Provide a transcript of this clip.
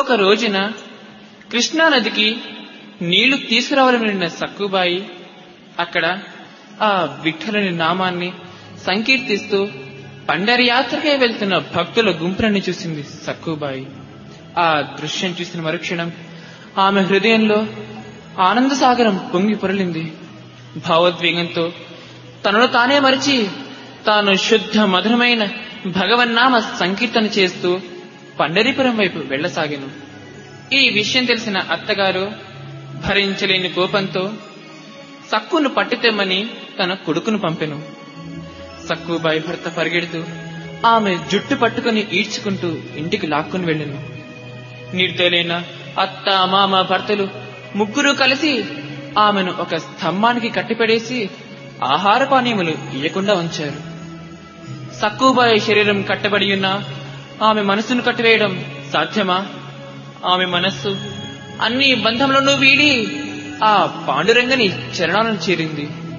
ఒక రోజున కృష్ణానదికి నీళ్లు తీసుకురావాలని వెళ్ళిన సక్కుబాయి అక్కడ ఆ విఠలని నామాన్ని సంకీర్తిస్తూ పండరి యాత్రకే వెళ్తున్న భక్తుల గుంపులని చూసింది సక్కుబాయి ఆ దృశ్యం చూసిన మరుక్షణం ఆమె హృదయంలో ఆనంద సాగరం పొంగి పొరలింది భావోద్వేగంతో తనను తానే మరిచి తాను శుద్ధ మధురమైన భగవన్నామ సంకీర్తన చేస్తూ పండరీపురం వైపు వెళ్లసాగాను ఈ విషయం తెలిసిన అత్తగారు భరించలేని కోపంతో సక్కును పట్టుతెమ్మని తన కొడుకును పంపెను సక్కుబాయి భర్త పరిగెడుతూ ఆమె జుట్టు పట్టుకుని ఈడ్చుకుంటూ ఇంటికి లాక్కుని వెళ్ళాను నిర్దయులైన అత్త మామ భర్తలు ముగ్గురు కలిసి ఆమెను ఒక స్తంభానికి కట్టిపడేసి ఆహార పానీయములు ఇయ్యకుండా ఉంచారు సక్కుబాయి శరీరం కట్టబడి ఉన్న ఆమె మనసును కట్టివేయడం సాధ్యమా ఆమె మనస్సు అన్ని బంధములను వీడి ఆ పాండురంగని చరణాలను చేరింది